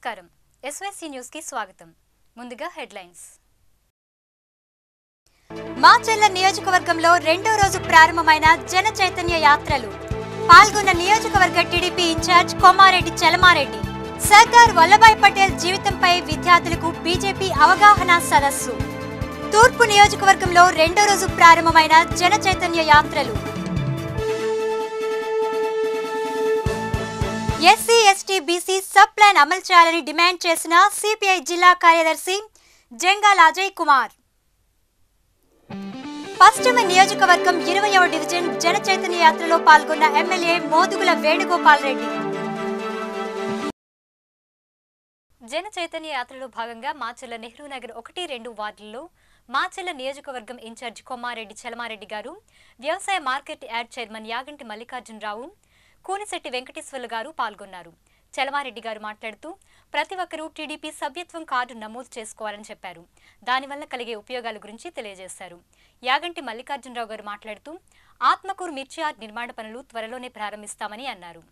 నమస్కారం SYC news కి స్వాగతం ముందుగా హెడ్లైన్స్ మాచెల్ల నియోజకవర్గంలో రెండో రోజు ప్రారంభమైన జన చైతన్య యాత్రలు పాల్గొన్న నియోజకవర్గ టీడీపీ ఇన్ఛార్జ్ కొమారెడ్డి చలమారెడ్డి సర్దార్ వల్లభాయ్ పటేల్ జీవితంపై విద్యార్థులకు బీజేపీ అవగాహన సదస్సు తూర్పు నియోజకవర్గంలో రెండో రోజు ప్రారంభమైన జన చైతన్య యాత్రలు SC ST BC sub plan అమలు చేయాలని డిమాండ్ చేసిన సిపిఐ జిల్లా కార్యదర్శి జంగాల అజయ్ కుమార్ పశ్చిమ నియోజకవర్గం ఇరవయవ డివిజన్ జన చైతన్య యాత్రలో పాల్గొన్న ఎమ్మెల్యే మోదుగుల వేణుగోపాల్ రెడ్డి జన చైతన్య యాత్రలో భాగంగా మాచెల్ల నెహ్రూ నగర్ ఒకటి రెండు వార్డుల్లో మాచెల్ల నియోజకవర్గం ఇన్ఛార్జ్ కొమ్మారెడ్డి చలమారెడ్డి గారు వ్యవసాయ market yard chairman Yaganti Mallikarjunarao Kunisetty Venkateswarlu గారు పాల్గొన్నారు చలమారెడ్డి గారు మాట్లాడుతూ ప్రతి ఒక్కరూ టీడీపీ సభ్యత్వం కార్డు నమోదు చేసుకోవాలని చెప్పారు దానివల్ల కలిగే ఉపయోగాల గురించి తెలియజేశారు యాగంటి మల్లికార్జునరావు గారు మాట్లాడుతూ ఆత్మకూరు మిర్చి ఆర్ట్ నిర్మాణ పనులు త్వరలోనే ప్రారంభిస్తామని అన్నారు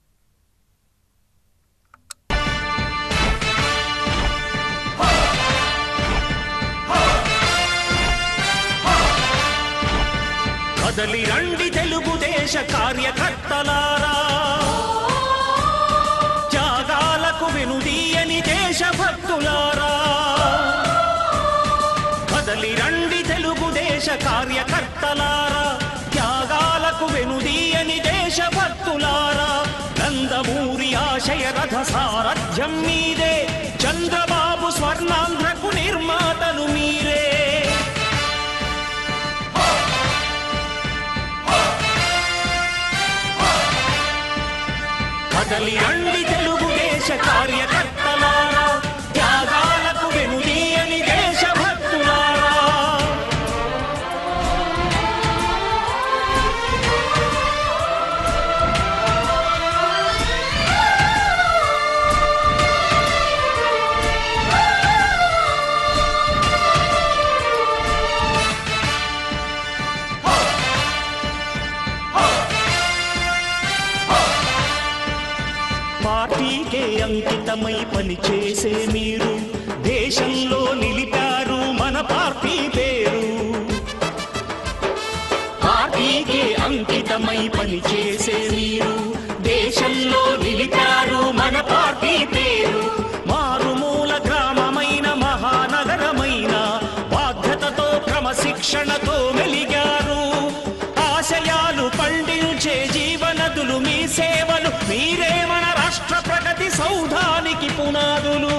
కదలి రండి తెలుగుదేశ కార్యకర్తలారా త్యాగాలకు వెనుదీయని దేశభక్తులారా కదలి రండి తెలుగుదేశ కార్యకర్తలారా త్యాగాలకు వెనుదీయని దేశభక్తులారా నందమూరి ఆశయ రథ సారథ్యం మీదే చంద్రబాబు స్వర్ణాంధ్రకు నిర్మాతలు మీరే కదలి రండి తెలుగుదేశ కార్యకర్తలారా త్యాగాలకు వెనుదీయని దేశభక్తులారా పార్టీకే అంకితమై పనిచేసే మీరు దేశంలో నిలిపారు మన పార్టీ పేరు పార్టీకే అంకితమై పనిచేసే మీరు దేశంలో నిలిపారు మన పార్టీ పేరు మారుమూల గ్రామమైన మహానగరమైన బాధ్యతతో క్రమశిక్షణతో మెలిగారు ఆశయాలు పండించే జీవనదులు మీ సేవలు మీరే మన రాష్ట్ర ప్రగతి సౌధానికి పునాదులు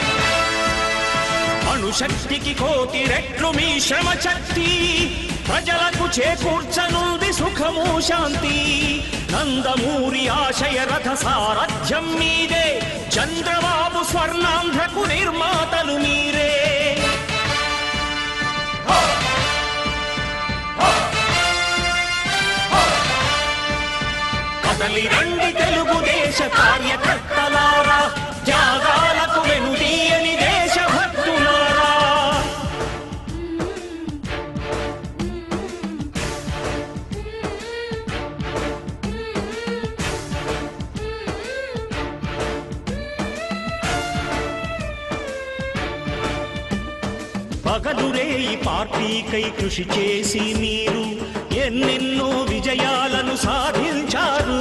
అణుశక్తికి కోటి రెట్లు మీ శ్రమ శక్తి ప్రజలకు చేకూర్చనుంది సుఖము శాంతి నందమూరి ఆశయ రథ సారథ్యం మీదే చంద్రబాబు స్వర్ణాంధ్రకు నిర్మాతలు మీరే కదలి రండి తెలుగుదేశ కార్యకర్తలారా త్యాగాలకు వెనుదీయని దేశభక్తులారా పగలురే ఈ పార్టీకై కృషి చేసి మీరు ఎన్నెన్నో విజయాలను సాధించారు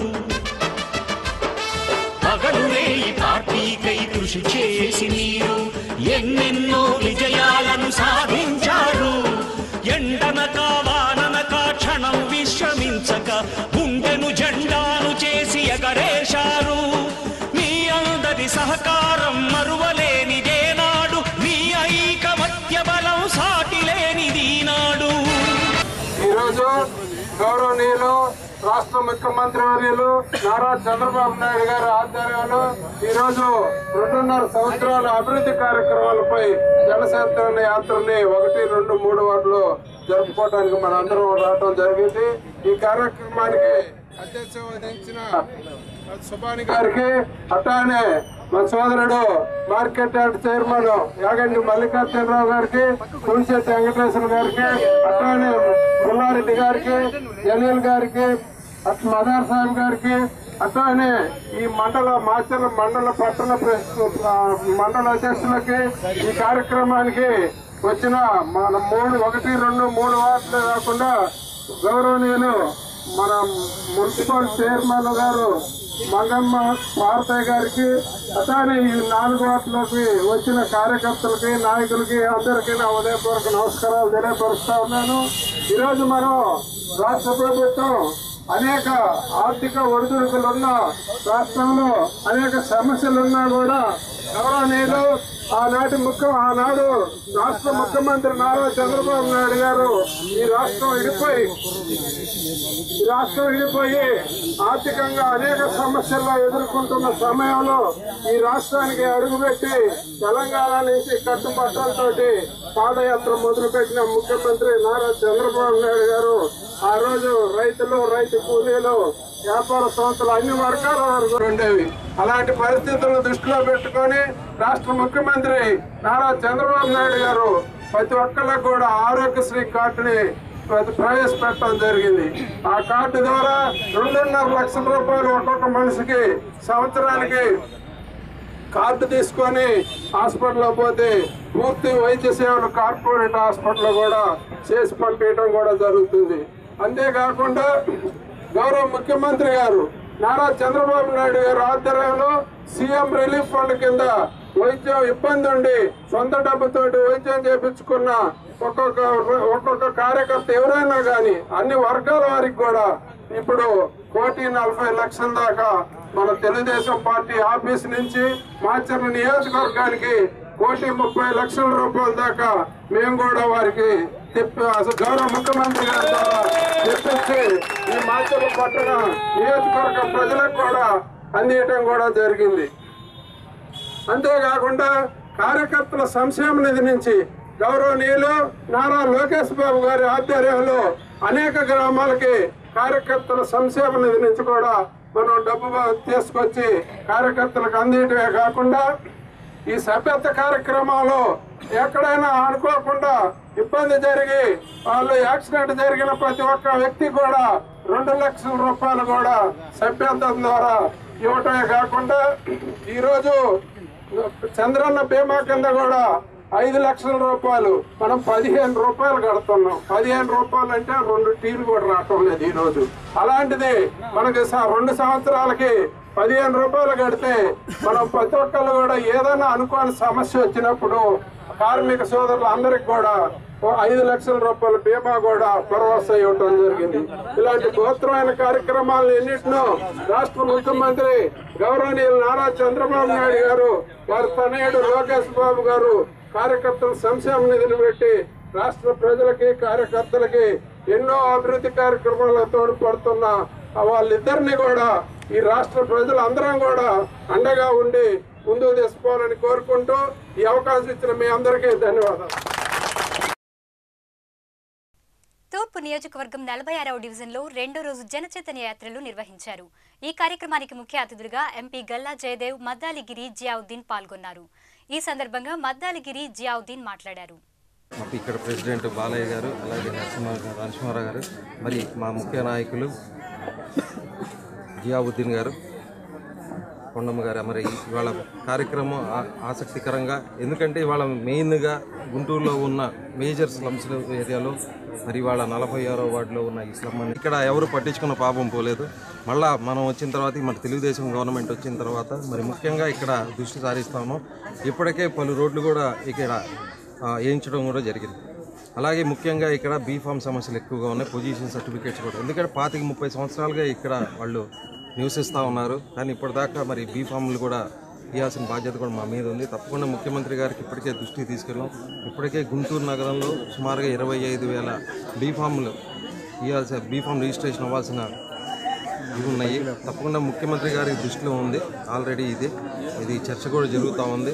పగలురే ఈ పార్టీకై కృషి చేసి మీరు ఎన్నెన్నో విజయాలను సాధించారు ఎండనక వాననక క్షణం విశ్రమించక గుండెను జెండాను చేసి ఎగరేశారు మీ అందరి సహకారం మరువలేనిదే నాడు మీ ఐకమత్య బలం సాటి లేనిది నాడు ఈరోజు గౌరవనీయులు రాష్ట్ర ముఖ్యమంత్రి వర్యులు నారా చంద్రబాబు నాయుడు గారి ఆధ్వర్యంలో ఈరోజు రెండున్నర సంవత్సరాల అభివృద్ధి కార్యక్రమాలపై జనసేన యాత్రని ఒకటి రెండు మూడు వాటిలో జరుపుకోవడానికి మన అందరం రావడం జరిగింది ఈ కార్యక్రమానికి అధ్యక్షత వహించిన సుబాని గారికి అట్లానే మా సోదరుడు market yard chairman Yaganti Mallikarjunarao గారికి కురిశెట్టి వెంకటేశ్వర గారికి అట్లానే పుల్లారెడ్డి గారికి జలీల్ గారికి అట్ మదార్ సాహెబ్ గారికి అట్లానే ఈ మండల మాచర్ల మండల పట్టణ ప్రెస్ ఆ, మండల అధ్యక్షులకి ఈ కార్యక్రమానికి వచ్చిన మన మూడు ఒకటి రెండు మూడు వార్డులే కాకుండా గౌరవనీయులు మన మున్సిపల్ చైర్మన్ గారు మంగమ్మ భారతయ్య గారికి అట్లానే ఈ నాలుగు వార్డులోకి వచ్చిన కార్యకర్తలకి నాయకులకి అందరికీ నా ఉదయపూర్వక నమస్కారాలు తెలియపరుస్తా ఉన్నాను ఈరోజు మనం రాష్ట్ర ప్రభుత్వం అనేక ఆర్థిక ఒడిదుడుకులున్న రాష్ట్రంలో అనేక సమస్యలున్నా కూడా గౌరవనీయులు ఆనాటి ముఖ్య ఆనాడు రాష్ట్ర ముఖ్యమంత్రి నారా చంద్రబాబు నాయుడు గారు ఈ రాష్ట్రం విడిపోయి ఈ రాష్ట్రం విడిపోయి ఆర్థికంగా అనేక సమస్యల్లో ఎదుర్కొంటున్న సమయంలో ఈ రాష్ట్రానికి అడుగుపెట్టి తెలంగాణ నుంచి కట్టుబట్టలతోటి పాదయాత్ర మొదలుపెట్టిన ముఖ్యమంత్రి నారా చంద్రబాబు నాయుడు గారు ఆ రోజు రైతులు రైతు కూలీలు వ్యాపార సంస్థలు అన్ని వర్గాల వరకు ఉండేవి అలాంటి పరిస్థితులను దృష్టిలో పెట్టుకొని రాష్ట్ర ముఖ్యమంత్రి నారా చంద్రబాబు నాయుడు గారు ప్రతి ఒక్కళ్ళకు కూడా ఆరోగ్యశ్రీ కార్డుని ప్రతి- ప్రవేశపెట్టడం జరిగింది ఆ కార్డు ద్వారా రెండున్నర లక్షల రూపాయలు ఒక్కొక్క మనిషికి సంవత్సరానికి కార్డు తీసుకొని హాస్పిటల్లో పోతే పూర్తి వైద్య సేవలు కార్పొరేట్ హాస్పిటల్లో కూడా చేసి పంపించడం కూడా జరుగుతుంది అంతేకాకుండా గౌరవ ముఖ్యమంత్రి గారు నారా చంద్రబాబు నాయుడు గారు ఆధ్వర్యంలో సీఎం రిలీఫ్ ఫండ్ కింద వైద్యం ఇబ్బంది ఉండి సొంత డబ్బుతోటి వైద్యం చేపించుకున్న ఒక్కొక్క ఒక్కొక్క కార్యకర్త ఎవరైనా కానీ అన్ని వర్గాల వారికి కూడా ఇప్పుడు కోటి నలభై లక్షల దాకా మన తెలుగుదేశం పార్టీ ఆఫీస్ నుంచి మాచర్ల నియోజకవర్గానికి కోటి ముప్పై లక్షల రూపాయల దాకా మేము కూడా వారికి తెప్పి అసలు గౌరవ ముఖ్యమంత్రి గారి ద్వారా తెప్పించి ఈ మాచర్ల పట్టణ నియోజకవర్గ ప్రజలకు కూడా అందించడం కూడా జరిగింది అంతేకాకుండా కార్యకర్తల సంక్షేమ నిధి నుంచి గౌరవనీయులు నారా లోకేష్ బాబు గారి ఆధ్వర్యంలో అనేక గ్రామాలకి కార్యకర్తల సంక్షేమ నిధి నుంచి కూడా మనం డబ్బు తీసుకొచ్చి కార్యకర్తలకు అందించడమే కాకుండా ఈ సభ్యత కార్యక్రమంలో ఎక్కడైనా అనుకోకుండా ఇబ్బంది జరిగి వాళ్ళు యాక్సిడెంట్ జరిగిన ప్రతి ఒక్క వ్యక్తి కూడా రెండు లక్షల రూపాయలు కూడా సభ్యత్వం ద్వారా ఇవ్వటమే కాకుండా ఈరోజు చంద్రన్న బీమా కింద కూడా ఐదు లక్షల రూపాయలు మనం పదిహేను రూపాయలు కడుతున్నాం పదిహేను రూపాయలు అంటే రెండు టీలు కూడా రావటం లేదు ఈ రోజు అలాంటిది మనకి స- రెండు సంవత్సరాలకి పదిహేను రూపాయలు కడితే మనం ప్రతి ఒక్కళ్ళు కూడా ఏదైనా అనుకోని సమస్య వచ్చినప్పుడు కార్మిక సోదరులు అందరికి కూడా ఓ ఐదు లక్షల రూపాయల బీమా కూడా భరోసా ఇవ్వడం జరిగింది ఇలాంటి గోత్రమైన కార్యక్రమాలను ఎన్నిటినో రాష్ట్ర ముఖ్యమంత్రి గౌరవనీయులు నారా చంద్రబాబు నాయుడు గారు వారి తనయుడు లోకేష్ బాబు గారు కార్యకర్తల సంక్షేమ నిధిని పెట్టి రాష్ట్ర ప్రజలకి కార్యకర్తలకి ఎన్నో అభివృద్ధి కార్యక్రమాల్లో తోడ్పడుతున్న వాళ్ళిద్దరిని కూడా ఈ రాష్ట్ర ప్రజలందరం కూడా అండగా ఉండి ముందుకు తీసుకోవాలని కోరుకుంటూ ఈ అవకాశం ఇచ్చిన మీ అందరికీ ధన్యవాదాలు తూర్పు నియోజకవర్గం నలభై ఆరవ డివిజన్లో రెండో రోజు జనచైతన్య యాత్రలు నిర్వహించారు ఈ కార్యక్రమానికి ముఖ్య అతిథులుగా ఎంపీ గల్లా జయదేవ్ మద్దాలిగిరి జియావుద్దీన్ పాల్గొన్నారు ఈ సందర్భంగా మద్దాలిగిరి జియావుద్దీన్ మాట్లాడారు మాకు ఇక్కడ ప్రెసిడెంట్ బాలయ్య గారు అలాగే నరసింహ నరసింహారావు గారు మరి మా ముఖ్య నాయకులు జియావుద్దీన్ గారు కొండమ్మ గారు మరి ఇవాళ కార్యక్రమం ఆ- ఆసక్తికరంగా ఎందుకంటే ఇవాళ మెయిన్గా గుంటూరులో ఉన్న మేజర్ స్లమ్స్ ఏరియాలో మరి ఇవాళ నలభై ఆరో వార్డులో ఉన్న ఈ స్లమ్ అని ఇక్కడ ఎవరు పట్టించుకున్న పాపం పోలేదు మళ్ళా మనం వచ్చిన తర్వాత మన తెలుగుదేశం గవర్నమెంట్ వచ్చిన తర్వాత మరి ముఖ్యంగా ఇక్కడ దృష్టి సారిస్తాము ఇప్పటికే పలు రోడ్లు కూడా ఇక్కడ ఆ, వేయించడం కూడా జరిగింది అలాగే ముఖ్యంగా ఇక్కడ బీఫామ్ సమస్యలు ఎక్కువగా ఉన్నాయి పొజిషన్ సర్టిఫికేట్స్ కూడా ఎందుకంటే పాతిక ముప్పై సంవత్సరాలుగా ఇక్కడ వాళ్ళు నివసిస్తూ ఉన్నారు కానీ ఇప్పటిదాకా మరి బీఫామ్లు కూడా ఇవ్వాల్సిన బాధ్యత కూడా మా మీద ఉంది తప్పకుండా ముఖ్యమంత్రి గారికి ఇప్పటికే దృష్టికి తీసుకెళ్ళాం ఇప్పటికే గుంటూరు నగరంలో సుమారుగా ఇరవై ఐదు వేల బీఫామ్లు ఇవ్వాల్సిన బీఫామ్ రిజిస్ట్రేషన్ అవ్వాల్సిన ఇవి ఉన్నాయి తప్పకుండా ముఖ్యమంత్రి గారి దృష్టిలో ఉంది ఆల్రెడీ ఇది ఇది చర్చ కూడా జరుగుతూ ఉంది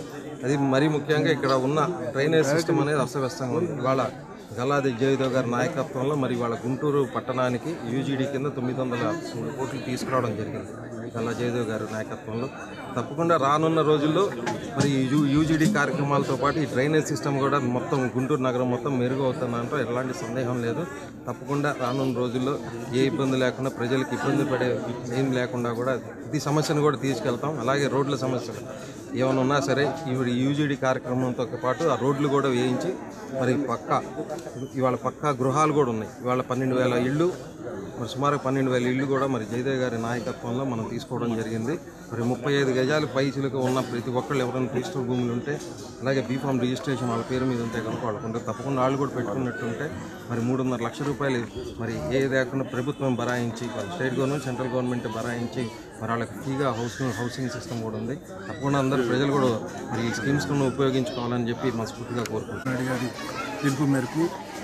అది మరీ ముఖ్యంగా ఇక్కడ ఉన్న డ్రైనేజ్ సిస్టమ్ అనేది అస్తవ్యస్తంగా ఉంది ఇవాళ గల్లాది జయదేవ్ గారి నాయకత్వంలో మరి వాళ్ళ గుంటూరు పట్టణానికి యూజీడీ కింద తొమ్మిది వందల మూడు కోట్లు తీసుకురావడం జరిగింది గల్లా జయదేవ్ గారి నాయకత్వంలో తప్పకుండా రానున్న రోజుల్లో మరి ఈ యూ యూజీడీ కార్యక్రమాలతో పాటు ఈ డ్రైనేజ్ సిస్టమ్ కూడా మొత్తం గుంటూరు నగరం మొత్తం మెరుగు అవుతుందంటే ఎలాంటి సందేహం లేదు తప్పకుండా రానున్న రోజుల్లో ఏ ఇబ్బంది లేకుండా ప్రజలకు ఇబ్బంది పడే ఏం లేకుండా కూడా ప్రతి సమస్యను కూడా తీసుకెళ్తాం అలాగే రోడ్ల సమస్యలు ఏమైనా ఉన్నా సరే ఇప్పుడు యూజీడీ కార్యక్రమంతో పాటు ఆ రోడ్లు కూడా వేయించి మరి పక్క ఇవాళ పక్క గృహాలు కూడా ఉన్నాయి ఇవాళ పన్నెండు వేల ఇళ్ళు మరి సుమారు పన్నెండు వేల ఇళ్ళు కూడా మరి జయదేవ్ గారి నాయకత్వంలో మనం తీసుకోవడం జరిగింది మరి ముప్పై ఐదు గజాలు పైచులకు ఉన్న ప్రతి ఒక్కళ్ళు ఎవరైనా రిజిస్టర్ భూములు ఉంటే అలాగే బీఫామ్ రిజిస్ట్రేషన్ వాళ్ళ పేరు మీద ఉంటే కనుక వాళ్ళకు ఉంటే తప్పకుండా వాళ్ళు కూడా పెట్టుకున్నట్టుంటే మరి మూడున్నర లక్ష రూపాయలు మరి ఏ లేకుండా ప్రభుత్వం బరాయించి వాళ్ళ స్టేట్ గవర్నమెంట్ సెంట్రల్ గవర్నమెంట్ బరాయించి మరి వాళ్ళకి ఫ్రీగా హౌసింగ్ హౌసింగ్ సిస్టమ్ కూడా ఉంది తప్పకుండా అందరూ ప్రజలు కూడా మరి ఈ స్కీమ్స్ ఉపయోగించుకోవాలని చెప్పి మనస్ఫూర్తిగా కోరుకుంటున్నాను నాయుడు గారి పిలుపు మేరకు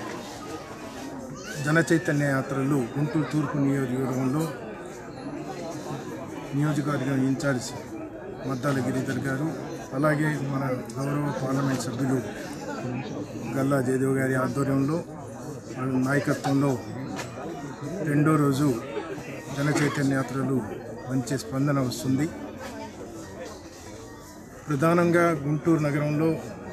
జన చైతన్య యాత్రలు గుంటూరు తూర్పు నియోజకవర్గంలో నియోజకవర్గం ఇన్ఛార్జ్ మద్దాల గిరిధర్ గారు అలాగే మన గౌరవ పార్లమెంట్ సభ్యులు గల్లా జయదేవ్ గారి ఆధ్వర్యంలో వాళ్ళ నాయకత్వంలో రెండో రోజు జన చైతన్య యాత్రలు మంచి స్పందన వస్తుంది ప్రధానంగా గుంటూరు నగరంలో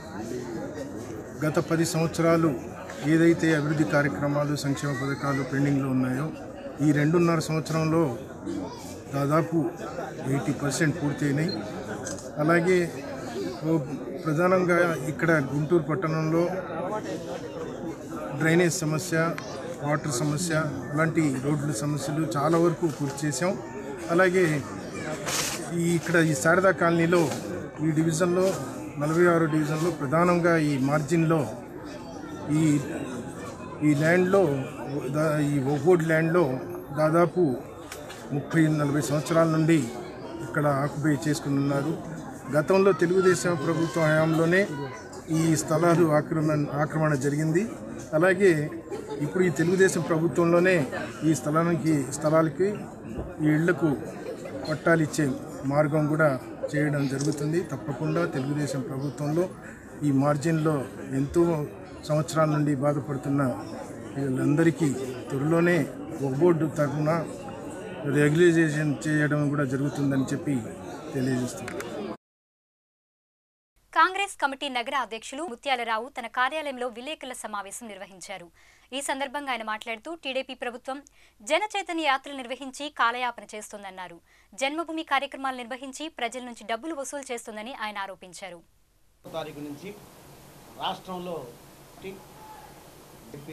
గత పది సంవత్సరాలు ఏదైతే అభివృద్ధి కార్యక్రమాలు సంక్షేమ పథకాలు పెండింగ్లో ఉన్నాయో ఈ రెండున్నర సంవత్సరంలో దాదాపు ఎయిటీ పర్సెంట్ పూర్తయినాయి అలాగే ఓ ప్రధానంగా ఇక్కడ గుంటూరు పట్టణంలో డ్రైనేజ్ సమస్య వాటర్ సమస్య అలాంటి రోడ్ల సమస్యలు చాలా వరకు పూర్తి చేసాం అలాగే ఈ ఇక్కడ ఈ శారదా కాలనీలో ఈ డివిజన్లో నలభై ఆరు డివిజన్లో ప్రధానంగా ఈ మార్జిన్లో ఈ ఈ ల్యాండ్లో దా- ఈ ఒవ్వోడ్ ల్యాండ్లో దాదాపు ముప్పై నలభై సంవత్సరాల నుండి ఇక్కడ ఆక్యుపై చేసుకుని ఉన్నారు గతంలో తెలుగుదేశం ప్రభుత్వ హయాంలోనే ఈ స్థలాలు ఆక్రమణ ఆక్రమణ జరిగింది అలాగే ఇప్పుడు ఈ తెలుగుదేశం ప్రభుత్వంలోనే ఈ స్థలానికి స్థలాలకి ఈ ఇళ్లకు పట్టాలు ఇచ్చే మార్గం కూడా చేయడం జరుగుతుంది తప్పకుండా తెలుగుదేశం ప్రభుత్వంలో ఈ మార్జిన్లో ఎంతో సంవత్సరాల నుండి బాధపడుతున్న వీళ్ళందరికీ త్వరలోనే ఒక బోర్డు తరఫున రెగ్యులైజేషన్ చేయడం కూడా జరుగుతుందని చెప్పి తెలియజేస్తున్నాను కాంగ్రెస్ కమిటీ నగర అధ్యక్షులు ముత్యాలరావు తన కార్యాలయంలో విలేకరుల సమావేశం నిర్వహించారు ఈ సందర్భంగా ఆయన మాట్లాడుతూ టీడీపీ ప్రభుత్వం జన చైతన్య యాత్రలు నిర్వహించి కాలయాపన చేస్తోందన్నారు జన్మభూమి కార్యక్రమాలు నిర్వహించి ప్రజల నుంచి డబ్బులు వసూలు చేస్తోందని ఆయన ఆరోపించారు తారీఖు నుంచి రాష్ట్రంలో టి- చెప్పి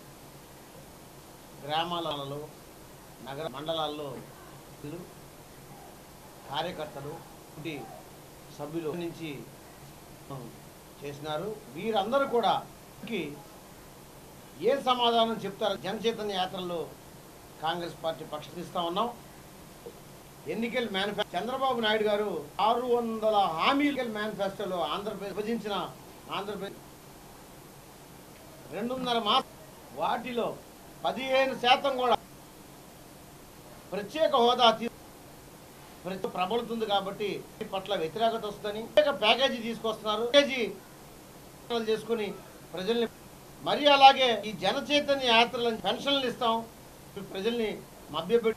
గ్రామాలలో నగర మండలాల్లో వీళ్ళు కార్యకర్తలు ఇంటి సభ్యులు నుంచి చేసినారు వీరందరూ కూడా కి ఏ సమాధానం చెప్తారు జనచైతన్య యాత్రలో కాంగ్రెస్ పార్టీ పక్షిస్తా ఉన్నాం ఎన్నికల మేనిఫెస్టో చంద్రబాబు నాయుడు గారు ఆరు వందల హామీల మేనిఫెస్టోలో ఆంధ్రప్రదేశ్ విభజించిన ఆంధ్రప్రదేశ్ రెండున్నర మాసం వాటిలో పదిహేను శాతం కూడా ప్రత్యేక హోదా తీ- ప్రతి ప్రబలుతుంది కాబట్టి ఈ పట్ల వ్యతిరేకత వస్తుందని ప్రత్యేక ప్యాకేజీ తీసుకొస్తున్నారు ప్యాకేజీ చేసుకుని ప్రజల్ని మరి అలాగే ఈ జన చైతన్య యాత్రలను పెన్షన్లు ఇస్తాం ప్రజల్ని మభ్యపెట్టి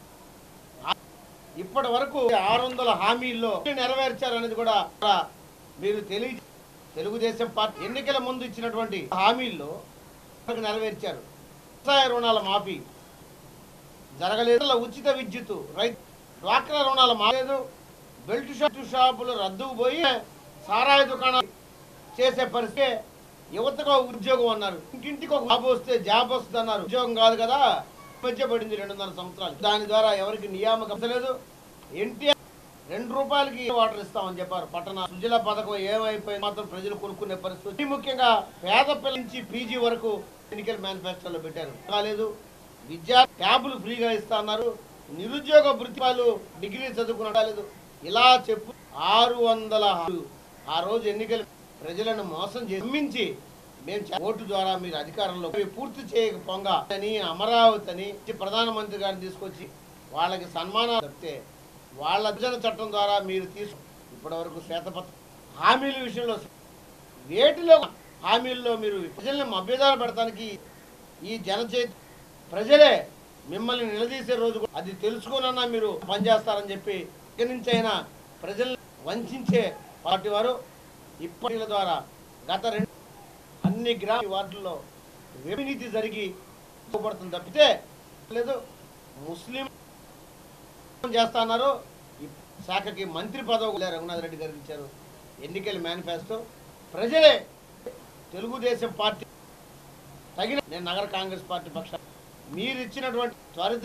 ఇప్పటి వరకు ఆరు వందల హామీల్లో నెరవేర్చారు అనేది కూడా మీరు తెలియ తెలుగుదేశం పార్టీ ఎన్నికల ముందు ఇచ్చినటువంటి హామీల్లో వరకు నెరవేర్చారు వ్యవసాయ రుణాల మాఫీ జరగలేదు ఉచిత విద్యుత్ రైతు డ్వాక్రా రుణాల మాలేదు బెల్ట్ షాప్ షాపులు రద్దుకు పోయి సారాయి దుకాణాలు చేసే పరిస్థితి యువతకు ఒక ఉద్యోగం అన్నారు ఇంటింటికి ఒక జాబ్ వస్తే జాబ్ వస్తుంది అన్నారు ఉద్యోగం కాదు కదా మధ్య పడింది రెండున్నర సంవత్సరాలు దాని ద్వారా ఎవరికి నియామకం లేదు ఎన్టీఆర్ రెండు రూపాయలకి వాటర్ ఇస్తామని చెప్పారు పట్టణ సుజల పథకం ఏమైపోయింది మాత్రం ప్రజలు కొనుక్కునే పరిస్థితి అతి ముఖ్యంగా పేద పిల్లల నుంచి పీజీ వరకు ఎన్నికల మేనిఫెస్టోలో పెట్టారు కాలేదు విద్యా ట్యాబులు ఫ్రీగా ఇస్తా అన్నారు నిరుద్యోగ వృత్తిపాలు డిగ్రీ చదువుకున్న లేదు ఇలా చెప్పు ఆరు వందల ఆ రోజు ఎన్నికలు ప్రజలను మోసం చేసి నమ్మించి మేము చ- ఓటు ద్వారా మీరు అధికారంలో అవి పూర్తి చేయకపోగా అని అమరావతి అని ప్రధానమంత్రి గారిని తీసుకొచ్చి వాళ్ళకి సన్మానాలు చెప్తే వాళ్ళ విభజన చట్టం ద్వారా మీరు తీసు ఇప్పటి వరకు శ్వేతపత్రం హామీల విషయంలో వేటిలో హామీల్లో మీరు ప్రజల్ని మభ్యదాలు పెడతానికి ఈ జనచేత ప్రజలే మిమ్మల్ని నిలదీసే రోజు కూడా అది తెలుసుకున్నా మీరు పనిచేస్తారని చెప్పి ఇక్కడి నుంచి అయినా ప్రజల్ని వంచే పార్టీ వారు ఇప్పటిల ద్వారా గత రెండు అన్ని గ్రామ వార్డుల్లో అవినీతి జరిగి పడుతుంది తప్పితే లేదు ముస్లిం చేస్తా అన్నారు ఈ శాఖకి మంత్రి పదవి రఘునాథ్ రెడ్డి గారికి ఇచ్చారు ఎన్నికల మేనిఫెస్టో ప్రజలే తెలుగుదేశం పార్టీ తగిన నేను నగర కాంగ్రెస్ పార్టీ పక్ష మీరు ఇచ్చినటువంటి త్వరిత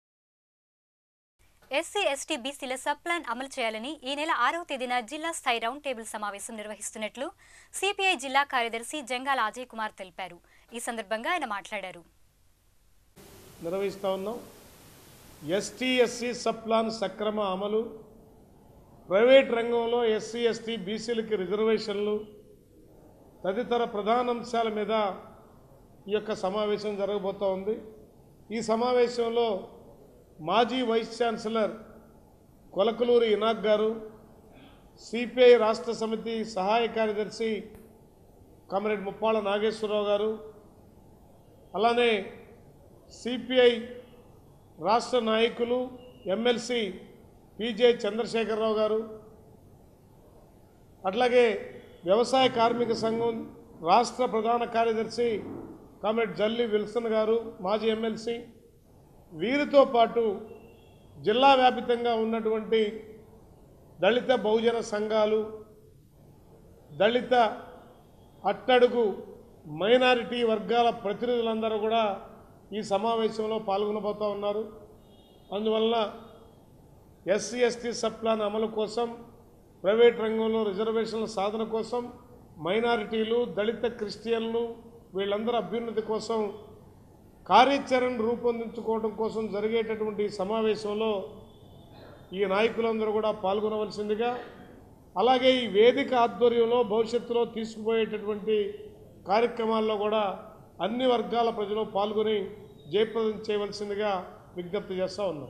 ఎస్సీ ఎస్టీ బీసీల సబ్ ప్లాన్ అమలు చేయాలని ఈ నెల ఆరవ తేదీన జిల్లా స్థాయి రౌండ్ టేబుల్ సమావేశం నిర్వహిస్తున్నట్లు సిపిఐ జిల్లా కార్యదర్శి జంగాల అజయ్ కుమార్ తెలిపారు ఈ సందర్భంగా ఆయన మాట్లాడారు నిర్వహిస్తూ ఉన్నాం ఎస్టీ ఎస్సీ సబ్ ప్లాన్ సక్రమ అమలు ప్రైవేట్ రంగంలో ఎస్సీ ఎస్టీ బీసీలకి రిజర్వేషన్లు తదితర ప్రధాన అంశాల మీద ఈ యొక్క సమావేశం జరగబోతూ ఉంది ఈ సమావేశంలో మాజీ వైస్ ఛాన్సలర్ కొలకలూరి ఇనాక్ గారు సిపిఐ రాష్ట్ర సమితి సహాయ కార్యదర్శి కామరేడ్ ముప్పాళ్ళ నాగేశ్వరరావు గారు అలానే సిపిఐ రాష్ట్ర నాయకులు ఎమ్మెల్సీ పిజే చంద్రశేఖరరావు గారు అట్లాగే వ్యవసాయ కార్మిక సంఘం రాష్ట్ర ప్రధాన కార్యదర్శి కామ్రేడ్ జల్లి విల్సన్ గారు మాజీ ఎమ్మెల్సీ వీరితో పాటు జిల్లా వ్యాపితంగా ఉన్నటువంటి దళిత బహుజన సంఘాలు దళిత అట్టడుగు మైనారిటీ వర్గాల ప్రతినిధులందరూ కూడా ఈ సమావేశంలో పాల్గొనబోతూ ఉన్నారు అందువలన ఎస్సీ ఎస్టీ సబ్ ప్లాన్ అమలు కోసం ప్రైవేట్ రంగంలో రిజర్వేషన్ల సాధన కోసం మైనారిటీలు దళిత క్రిస్టియన్లు వీళ్ళందరూ అభ్యున్నతి కోసం కార్యాచరణ రూపొందించుకోవడం కోసం జరిగేటటువంటి ఈ సమావేశంలో ఈ నాయకులందరూ కూడా పాల్గొనవలసిందిగా అలాగే ఈ వేదిక ఆధ్వర్యంలో భవిష్యత్తులో తీసుకుపోయేటటువంటి కార్యక్రమాల్లో కూడా అన్ని వర్గాల ప్రజలు పాల్గొని జయప్రదం చేయవలసిందిగా విజ్ఞప్తి చేస్తూ ఉన్నాం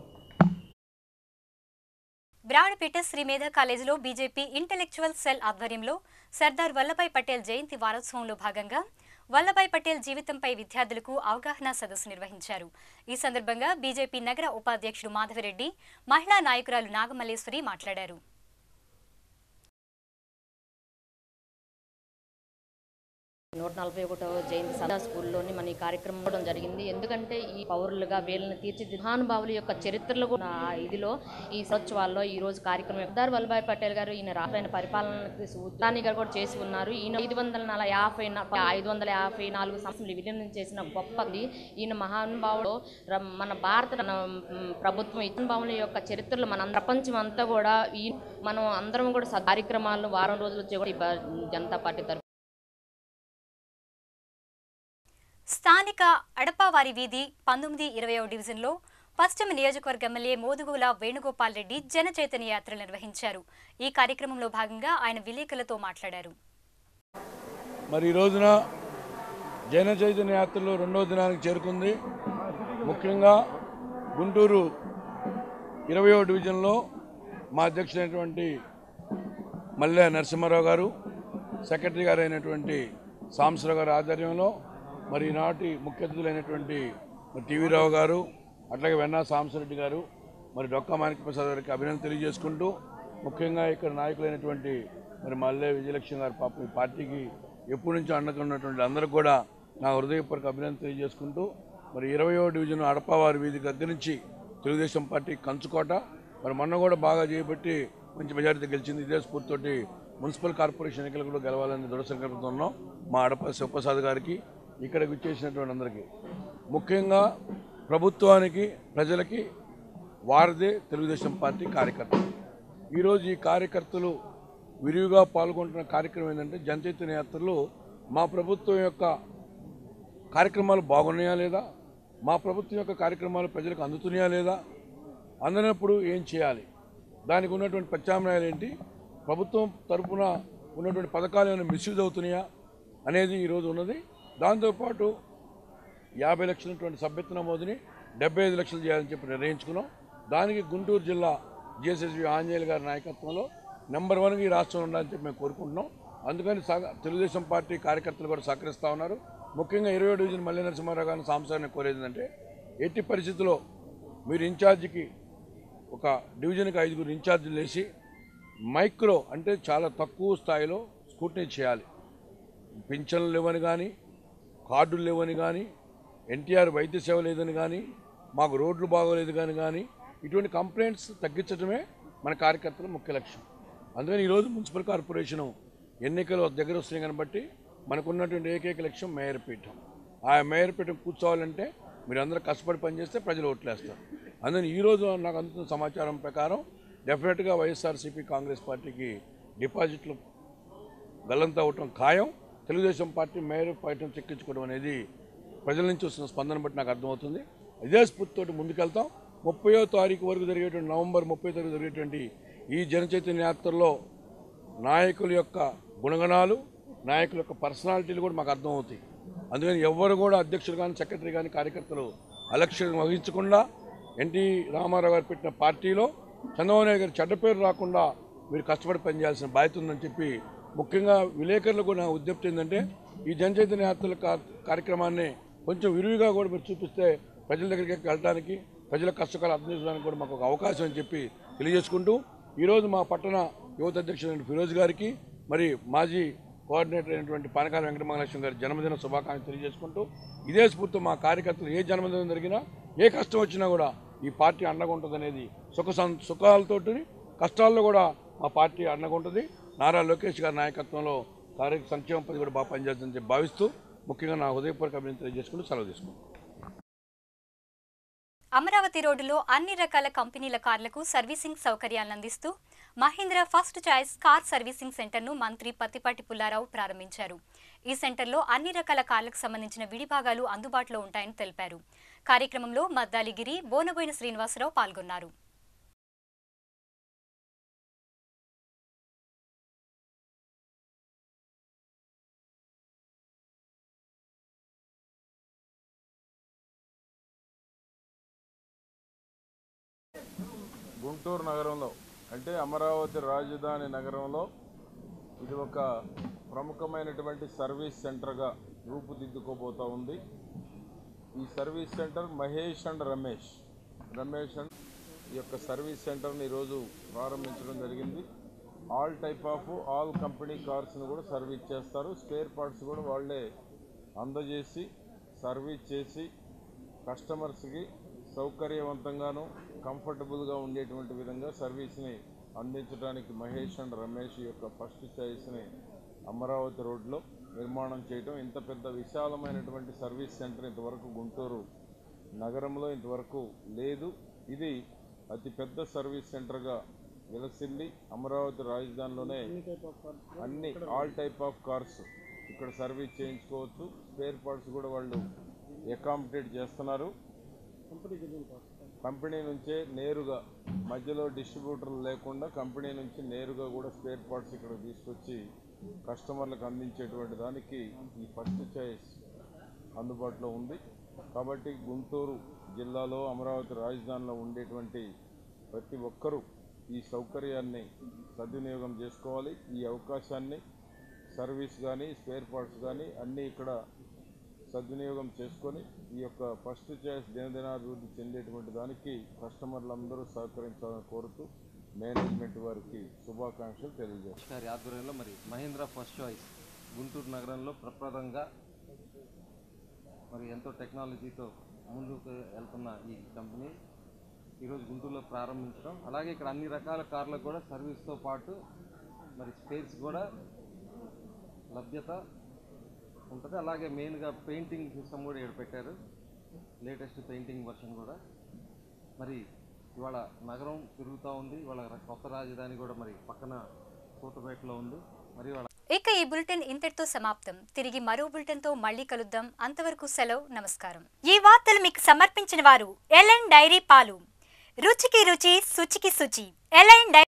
బ్రాడపేట శ్రీ మేధా కాలేజీలో బీజేపీ ఇంటెలెక్చువల్ సెల్ ఆధ్వర్యంలో సర్దార్ వల్లభాయ్ పటేల్ జయంతి వారోత్సవంలో భాగంగా వల్లభాయ్ పటేల్ జీవితంపై విద్యార్థులకు అవగాహన సదస్సు నిర్వహించారు ఈ సందర్భంగా బీజేపీ నగర ఉపాధ్యక్షుడు మాధవరెడ్డి మహిళా నాయకురాలు నాగమల్లేశ్వరి మాట్లాడారు నూట నలభై ఒకటవ జయంతి సందా స్కూల్లోని మన ఈ కార్యక్రమం ఇవ్వడం జరిగింది ఎందుకంటే ఈ పౌరులుగా వీళ్ళని తీర్చిదిద్ది మహానుభావుల యొక్క చరిత్రలో కూడా ఆ ఇదిలో ఈ సోత్సవాల్లో ఈ రోజు కార్యక్రమం సర్దార్ వల్లభాయ్ పటేల్ గారు ఈయన రాష్ట్రాన్ని పరిపాలనకి ఉద్దాని గారు కూడా చేసి ఉన్నారు ఈయన ఐదు వందల నలభై యాభై న- ఐదు వందల యాభై నాలుగు సంవత్సరాలు విలీనం చేసిన గొప్పది ఈయన మహానుభావుడు ర- మన భారత మన, మ్, ప్రభుత్వం ఇతర భావుల యొక్క చరిత్రలో మన ప్రపంచం అంతా కూడా ఈ మనం అందరం కూడా స- కార్యక్రమాలను వారం రోజులు వచ్చి కూడా ఈ భా- జనతా పార్టీ తరఫున స్థానిక అడపావారి వీధి పంతొమ్మిది ఇరవై డివిజన్లో పశ్చిమ నియోజకవర్గ ఎమ్మెల్యే మోదుగుల వేణుగోపాల్ రెడ్డి జన చైతన్య యాత్ర నిర్వహించారు ఈ కార్యక్రమంలో భాగంగా ఆయన విలేకరులతో మాట్లాడారు మరి ఈ రోజున జైన చైతన్య యాత్రలో రెండవ దినానికి చేరుకుంది ముఖ్యంగా గుంటూరు ఇరవయో డివిజన్లో మా అధ్యక్షుడైనటువంటి మల్లె నరసింహారావు గారు సెక్రటరీ గారు అయినటువంటి సాంబశివరావు గారి ఆధ్వర్యంలో మరి ఈనాటి ముఖ్య అతిథులైనటువంటి మరి టీవీ రావు గారు అట్లాగే వెన్నా సాంబశివరెడ్డి గారు మరి డొక్కా మాణిక ప్రసాద్ గారికి అభినందన తెలియజేసుకుంటూ ముఖ్యంగా ఇక్కడ నాయకులైనటువంటి మరి మల్లె విజయలక్ష్మి గారి పాప ఈ పార్టీకి ఎప్పటి నుంచో అండగా ఉన్నటువంటి అందరికి కూడా నా హృదయపూర్వక అభినందన తెలియజేసుకుంటూ మరి ఇరవయో డివిజన్ అడపావారి వీధి దగ్గర నుంచి తెలుగుదేశం పార్టీ కంచుకోట మరి మొన్న కూడా బాగా చేయబట్టి మంచి మెజారిటీ గెలిచింది ఇదే స్ఫూర్తితోటి మున్సిపల్ కార్పొరేషన్ ఎన్నికలు కూడా గెలవాలని దృఢ సంకల్పంతో ఉన్నాం మా అడప శివప్రసాద్ గారికి ఇక్కడికి వచ్చేసినటువంటి అందరికీ ముఖ్యంగా ప్రభుత్వానికి ప్రజలకి వారిదే తెలుగుదేశం పార్టీ కార్యకర్తలు ఈరోజు ఈ కార్యకర్తలు విరివిగా పాల్గొంటున్న కార్యక్రమం ఏంటంటే జనచైతన్య యాత్రలో మా ప్రభుత్వం యొక్క కార్యక్రమాలు బాగున్నాయా లేదా మా ప్రభుత్వం యొక్క కార్యక్రమాలు ప్రజలకు అందుతున్నాయా లేదా అందనప్పుడు ఏం చేయాలి దానికి ఉన్నటువంటి ప్రత్యామ్నాయాలు ఏంటి ప్రభుత్వం తరపున ఉన్నటువంటి పథకాలు ఏమైనా మిస్యూజ్ అవుతున్నాయా అనేది ఈరోజు ఉన్నది దాంతోపాటు యాభై లక్షలటువంటి సభ్యత్వ నమోదుని డెబ్బై ఐదు లక్షలు చేయాలని చెప్పి నిర్ణయించుకున్నాం దానికి గుంటూరు జిల్లా జిఎస్ఎస్వి ఆంజనేయులు గారి నాయకత్వంలో నెంబర్ వన్గా ఈ రాష్ట్రంలో ఉండాలని చెప్పి మేము కోరుకుంటున్నాం అందుకని సహ- తెలుగుదేశం పార్టీ కార్యకర్తలు కూడా సహకరిస్తూ ఉన్నారు ముఖ్యంగా ఇరవై డివిజన్ మల్లి నరసింహారావు గారిని సాంసారిని కోరేది ఏంటంటే ఎట్టి పరిస్థితుల్లో మీరు ఇన్ఛార్జికి ఒక డివిజన్కి ఐదుగురు ఇన్ఛార్జీలు వేసి మైక్రో అంటే చాలా తక్కువ స్థాయిలో స్కూటనీ చేయాలి పింఛన్లు లేవని కానీ కార్డులు లేవని కానీ ఎన్టీఆర్ వైద్య సేవ లేదని కానీ మాకు రోడ్లు బాగోలేదు కానీ కానీ ఇటువంటి కంప్లైంట్స్ తగ్గించడమే మన కార్యకర్తల ముఖ్య లక్ష్యం అందుకని ఈరోజు మున్సిపల్ కార్పొరేషను ఎన్నికలు దగ్గర వస్తున్నాయి కాబట్టి మనకున్నటువంటి ఏకైక లక్ష్యం మేయర్ పీఠం ఆ మేయర్ పీఠం కూర్చోవాలంటే మీరు అందరూ కష్టపడి పనిచేస్తే ప్రజలు ఓట్లేస్తారు అందుకని ఈరోజు నాకు అందుతున్న సమాచారం ప్రకారం డెఫినెట్గా వైఎస్ఆర్సీపీ కాంగ్రెస్ పార్టీకి డిపాజిట్లు గల్లంతా అవటం ఖాయం తెలుగుదేశం పార్టీ మేయర్ పైటం చెక్కించుకోవడం అనేది ప్రజల నుంచి వస్తున్న స్పందన బట్టి నాకు అర్థమవుతుంది ఇదే స్ఫూర్తితోటి ముందుకెళ్తాం ముప్పయో తారీఖు వరకు జరిగేటువంటి నవంబర్ ముప్పై తారీఖు జరిగేటువంటి ఈ జనచైతన్య యాత్రలో నాయకుల యొక్క గుణగణాలు నాయకుల యొక్క పర్సనాలిటీలు కూడా మాకు అర్థమవుతాయి అందుకని ఎవరు కూడా అధ్యక్షులు కానీ సెక్రటరీ కానీ కార్యకర్తలు అలక్ష్యం వహించకుండా ఎన్టీ రామారావు గారు పెట్టిన పార్టీలో చంద్రబాబు నాయుడు గారు చెడ్డ పేరు రాకుండా మీరు కష్టపడి పనిచేయాల్సిన బాధ్యత ఉందని చెప్పి ముఖ్యంగా విలేకరులకు నా ఉద్యప్తి ఏంటంటే ఈ జనచైతన్య యాత్రల కా- కార్యక్రమాన్ని కొంచెం విరివిగా కూడా మీరు చూపిస్తే ప్రజల దగ్గరికి వెళ్ళడానికి ప్రజల కష్టకాలు అర్థం చేసుకోవడానికి కూడా మాకు ఒక అవకాశం అని చెప్పి తెలియజేసుకుంటూ ఈరోజు మా పట్టణ యువత అధ్యక్షుడు ఫిరోజ్ గారికి మరి మాజీ కోఆర్డినేటర్ అయినటువంటి పానకాల వెంకటమహాలక్ష్మి గారి జన్మదిన శుభాకాంక్షలు తెలియజేసుకుంటూ ఇదే స్ఫూర్తి మా కార్యకర్తలు ఏ జన్మదినం జరిగినా ఏ కష్టం వచ్చినా కూడా ఈ పార్టీ అండగా ఉంటుందనేది సుఖ సం- సుఖాలతోటి కష్టాల్లో కూడా మా పార్టీ అండగా ఉంటుంది నారా లోకేష్ గారి నాయకత్వంలో కార్య సంక్షేమ పది కూడా బాగా పనిచేస్తుందని చెప్పి భావిస్తూ ముఖ్యంగా నా హృదయపూర్వక అభినందన తెలియజేసుకుంటూ సెలవు తీసుకుంటాను అమరావతి రోడ్డులో అన్ని రకాల కంపెనీల కార్లకు సర్వీసింగ్ సౌకర్యాలను అందిస్తూ Mahindra first choice car servicing సెంటర్ను మంత్రి పత్తిపాటి పుల్లారావు ప్రారంభించారు ఈ సెంటర్లో అన్ని రకాల కార్లకు సంబంధించిన విడిభాగాలు అందుబాటులో ఉంటాయని తెలిపారు కార్యక్రమంలో మద్దాలిగిరి బోనబోయిన శ్రీనివాసరావు పాల్గొన్నారు గుంటూరు నగరంలో అంటే అమరావతి రాజధాని నగరంలో ఇది ఒక ప్రముఖమైనటువంటి సర్వీస్ సెంటర్గా రూపుదిద్దుకోబోతా ఉంది ఈ service centre Mahesh and Ramesh Ramesh and ఈ యొక్క సర్వీస్ సెంటర్ని ఈరోజు ప్రారంభించడం జరిగింది all type of all company కార్స్ని కూడా సర్వీస్ చేస్తారు స్పేర్ పార్ట్స్ కూడా వాళ్ళే అందజేసి సర్వీస్ చేసి కస్టమర్స్కి సౌకర్యవంతంగాను కంఫర్టబుల్గా ఉండేటువంటి విధంగా సర్వీస్ని అందించడానికి మహేష్ అండ్ రమేష్ యొక్క ఫస్ట్ చాయిస్ని అమరావతి రోడ్లో నిర్మాణం చేయటం ఇంత పెద్ద విశాలమైనటువంటి సర్వీస్ సెంటర్ ఇంతవరకు గుంటూరు నగరంలో ఇంతవరకు లేదు ఇది అతి పెద్ద సర్వీస్ సెంటర్గా విలసిల్లి అమరావతి రాజధానిలోనే అన్ని ఆల్ టైప్ ఆఫ్ కార్స్ ఇక్కడ సర్వీస్ చేయించుకోవచ్చు స్పేర్ పార్ట్స్ కూడా వాళ్ళు అకామిడేట్ చేస్తున్నారు కంపెనీ నుంచే నేరుగా మధ్యలో డిస్ట్రిబ్యూటర్లు లేకుండా కంపెనీ నుంచి నేరుగా కూడా స్పేర్ పార్ట్స్ ఇక్కడ తీసుకొచ్చి కస్టమర్లకు అందించేటువంటి దానికి ఈ ఫస్ట్ చాయిస్ అందుబాటులో ఉంది కాబట్టి గుంటూరు జిల్లాలో అమరావతి రాజధానిలో ఉండేటువంటి ప్రతి ఒక్కరూ ఈ సౌకర్యాన్ని సద్వినియోగం చేసుకోవాలి ఈ అవకాశాన్ని సర్వీస్ కానీ స్పేర్ పార్ట్స్ కానీ అన్నీ ఇక్కడ సద్వినియోగం చేసుకొని ఈ యొక్క ఫస్ట్ చాయిస్ దినదినాభివృద్ధి చెందేటువంటి దానికి కస్టమర్లందరూ సహకరించాలని కోరుతూ మేనేజ్మెంట్ వారికి శుభాకాంక్షలు తెలియజేస్తాను గారి ఆధ్వర్యంలో మరి మహేంద్ర ఫస్ట్ చాయిస్ గుంటూరు నగరంలో ప్రప్రదంగా మరి ఎంతో టెక్నాలజీతో ముందుకు వెళ్తున్న ఈ కంపెనీ ఈరోజు గుంటూరులో ప్రారంభించడం అలాగే ఇక్కడ అన్ని రకాల కార్లకు కూడా సర్వీస్తో పాటు మరి స్పేస్ కూడా లభ్యత ఉంటుంది అలాగే మెయిన్గా పెయింటింగ్ సిస్టమ్ కూడా ఇక్కడ పెట్టారు లేటెస్ట్ పెయింటింగ్ వర్షన్ కూడా మరి ఇవాళ నగరం తిరుగుతూ ఉంది ఇవాళ కొత్త రాజధాని కూడా మరి పక్కన కోటపేటలో ఉంది మరి ఇవాళ ఇక ఈ బులెటిన్ ఇంతటితో సమాప్తం తిరిగి మరో బులెటిన్ తో మళ్ళీ కలుద్దాం అంతవరకు సెలవు నమస్కారం ఈ వార్తలు మీకు సమర్పించిన వారు ఎల్ఎన్ డైరీ పాలు రుచికి రుచి శుచికి శుచి ఎల్ఎన్ డైరీ